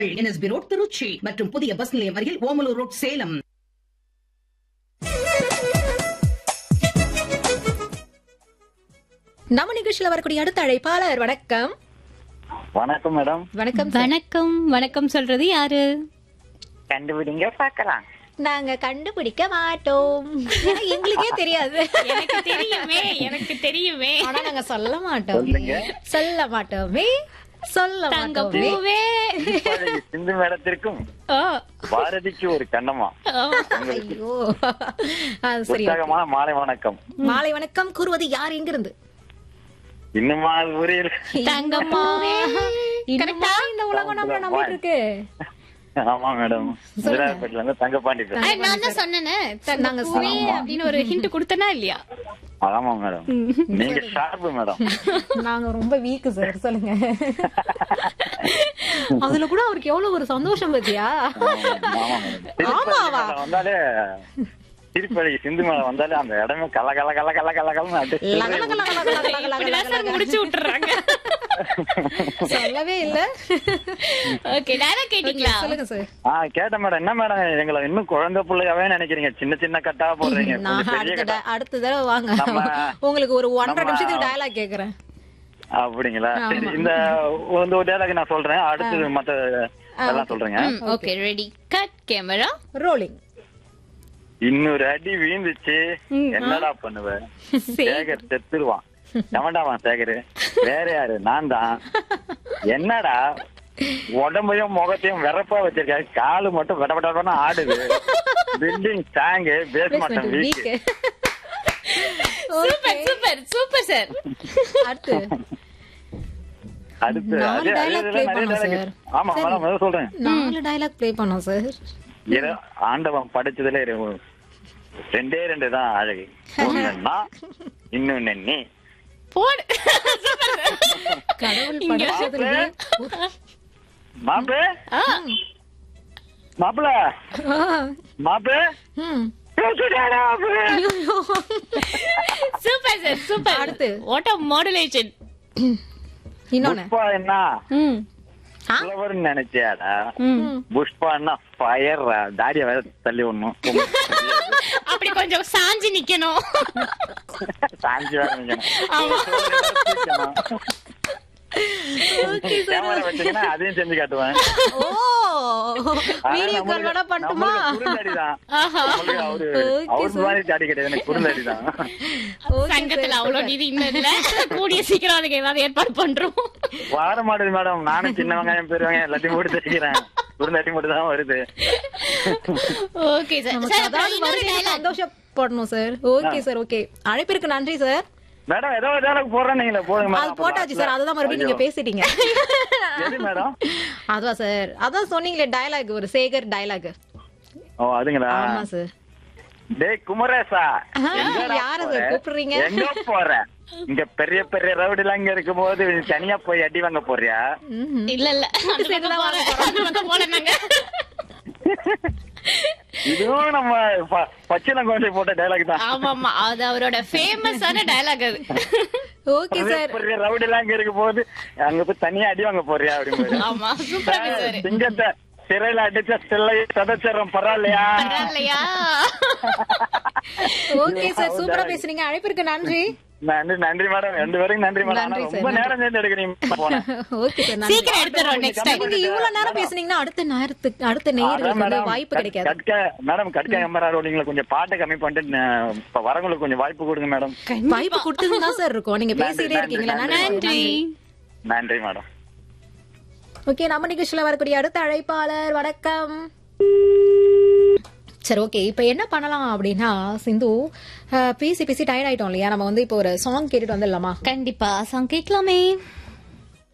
NSP road Trichy மற்றும் புதிய bus நிலையம் அருகில் ஓமலூர் ரோட் சேலம் நம்ம நிகழ்ச்சியில வரக்கூடிய அடுத்த அழைப்பாளர் வணக்கம் வணக்கம் மேடம் வணக்கம் சார். வணக்கம் வணக்கம் சொல்றது யாரு கண்டுபிடிங்க பார்க்கலாம் நாங்க கண்டுபிடிக்க மாட்டோம் ஏன்னா எங்களுக்கே தெரியாது எனக்கு தெரியுமே எனக்கு தெரியுமே ஆனா நாங்க சொல்ல மாட்டோம் சொல்லுங்க. சொல்ல மாட்டோமே சொல்ல தங்க மாட்டோமே பூவே இப்பொழுது சிந்து மேடத்திற்கும் ஓ, பாரதிக்கு ஒரு கண்ணமா ஓ. ஐயோ ஆ, சரி உற்சாகமான மாலை வணக்கம் மாலை வணக்கம் கூறுவது யார் எங்கிருந்து இன்னுமா அது புரியல தங்கம்மா இன்னுமா இந்த உலகம் நம்மள நம்பிட்டு இருக்கு ஆமா மேடம் விராயப்பேட்டில இருந்து தங்கப்பாண்டி பேசுறேன் அஹ், நான் தான் சொன்னேனே தங்க நாங்க பூவே அப்படின்னு ஒரு ஹிண்ட் கொடுத்தனா இல்லையா ஆமா மேடம் நீங்க ஷார்ப்பு மேடம் நாங்க ரொம்ப வீக் சார் சொல்லுங்க அதுல கூட அவருக்கு எவ்வளவு ஒரு சந்தோஷம் பத்தியா ஆமா மேடம் திருப்பதி மேடம் வந்தாலே திருப்பதி சிந்து மேடம் வந்தாலே அந்த இடமே கல கல கல கல கல கலன்னு அப்படியே லக லக லக லக லக லக லக இப்படிதான் லக சார் லக. முடிச்சு விட்டுறாங்க சொல்லவே இல்ல ஓகே டைரக்ட் கேட்டீங்களா சொல்லுங்க சார் ஆ கேட்டேன் மேடம் என்ன மேடம் எங்களை இன்னும் குழந்தை பிள்ளையாவே நினைக்கிறீங்க சின்ன சின்ன கட்டா போடுறீங்க நான் கொஞ்சம் பெரிய அடுத்த கட்டா ட- அடுத்த தடவை வாங்க நம்ம- உங்களுக்கு ஒரு ஒன்றரை நம்ம- நிமிஷத்துக்கு டயலாக் கேக்குறேன் அப்படிங்களா சரி இந்த இந்த ஒரு டேலாக் நான் சொல்றேன் அடுத்து மத்த எல்லாம் சொல்றேங்க okay ready cut camera rolling இன்னொரு அடி வீழ்ந்துச்சு என்னடா பண்ணுவ சேகர் செத்துருவான் எவன்டாவான் சேகர் வேற யாரு நான் தான் என்னடா உடம்பையும் முகத்தையும் வெறப்பா வச்சிருக்காரு காலு மட்டும் வெட வெட வெடன்னு ஆடுது building tank basement weak weak super super super sir அடுத்து அடுத்து நாலு அதே- அதே dialogue இதெல்லாம் play நிறைய பண்ணோம் dialogue. sir. ஆமா மேடம் அதான் சொல்றேன் நாலு டயலாக் ப்ளே பண்ணோம் சார் இர- ஆண்டவன் படைச்சதுல இரு- ரெண்டே ரெண்டு தான் அழகு ஒண்ணுன்னா இன்னொன்னு நீ போடு கடவுள் படைச்சதுலயே மாப்பு மாப்பிள ஆ, மாப்பு ம். பேசிட்டாடா மாப்பு. சூப்பர் சார் சூப்பர் அடுத்து. வாட் அ மாடுலேஷன் இன்னொன்னு புஷ்பா என்ன ம் ஆ? புலவர்னு நினைச்சியாடா ம் புஷ்பான்னா ஃபயர் தாடிய வேற தள்ளி விடணும் அப்படி கொஞ்சம் சாஞ்சி நிக்கணும் சாஞ்சி வேற நிக்கணும் கேமரா வச்சீங்கன்னா அதையும் செஞ்சு காட்டுவேன் ஓ வீடியோ கால் வேணா பண்ணட்டுமா குறுந்தடிதான் ஆஹா. அவரு Okay, அவரு மாதிரி தாடி கிடையாது எனக்கு குறுந்தடிதான் Okay, சங்கத்துல sir, அவ்வளவு நிதி இன்னும் இல்ல கூடிய சீக்கிரம் அதுக்கு ஏதாவது ஏற்பாடு பண்றோம் வர மாட்டேது மேடம் நானும் சின்ன வெங்காயம் பெரிய வெங்காயம் எல்லாத்தையும் போட்டு தைக்கிறேன் குறுந்தாடி மட்டும் தான் வருது ஓகே சார் நமக்கு சார் அப்புறம் அதாவது இன்னொரு வருகையில dialogue. சந்தோஷப்படணும் சார் ஓகே சார் ஓகே அழைப்பிற்கு நன்றி சார் மேடம் ஏதோ ஒரு dialogue போடுறேன் நீங்களே போடுங்க அது மேடம் போட்டாச்சு சார் அதுதான் மறுபடியும் நீங்க பேசிட்டீங்க எது மேடம் அதான் சார் அதான் சொன்னீங்களே டயலாக் ஒரு சேகர் டயலாக் ஓ அதுங்களா ஆமா சார் டேய் குமரேசா ஆஹா, எங்கடா யார போற? சார் கூப்பிடுறீங்க? எங்க போற இங்க பெரிய பெரிய ரவுடி எல்லாம் இங்க இருக்கும் போது தனியா போய் அடி வாங்க போறியா இல்ல இல்ல அந்த பக்கம் போறேன். அந்த பக்கம் போல நாங்க இதுவும் நம்ம ப- பச்சிலம் குழந்தை போட்ட டைலாக் தான் ஆமா ஆமா அது அவரோட ஃபேமஸான டயலாக் அது ஓகே பெரிய சார் பெரிய ரவுடி எல்லாம் இங்க இருக்கும் போது அங்க போய் தனியா அடி வாங்க போறியா அப்படின்னு ஆமா சூப்பரா பேசுவாரு சிங்கத்தை சிறையில அடிச்ச சில்லையை சதச்சரம் பரவாயில்லையா பரவாயில்லையா ஓகே சார் சூப்பரா பேசுறீங்க அழைப்பிற்கு நன்றி நன்றி நன்றி மேடம் ரெண்டு பேரும் நன்றி மேடம் ஆனா நன்றி சார், ரொம்ப நன்றி. நேரம் சேர்ந்து எடுக்கிறீங்க போனேன் ஓகே சார் நன்றி சீக்கிரம் எடுத்துறோம் நெக்ஸ்ட் டைம் நீங்க இவ்வளவு நேரம் பேசுனீங்கன்னா அடுத்த நேரத்துக்கு அடுத்த நேயர்களுக்கு வந்து வாய்ப்பு கிடைக்காது கட்க மேடம் கட்க எம்பரா ரோடிங்கள கொஞ்சம் பாட்டை கம்மி பண்ணிட்டு ந- இப்ப வரவங்களுக்கு கொஞ்சம் வாய்ப்பு கொடுங்க மேடம் வாய்ப்பு கொடுத்துட்டு தான் சார் இருக்கும் நீங்க பேசிட்டே நன்றி, இருக்கீங்களா நன்றி, நன்றி நன்றி மேடம் ஓகே நம்ம நிகழ்ச்சியில வரக்கூடிய அடுத்த அழைப்பாளர் வணக்கம் சரி ஓகே இப்போ என்ன பண்ணலாம் அப்படின்னா சிந்து அஹ், பேசி பேசி டயர்ட் ஆயிட்டோம் இல்லையா நம்ம வந்து இப்போ ஒரு சாங் கேட்டுட்டு வந்துடலாமா கண்டிப்பா சாங் கேட்கலாமே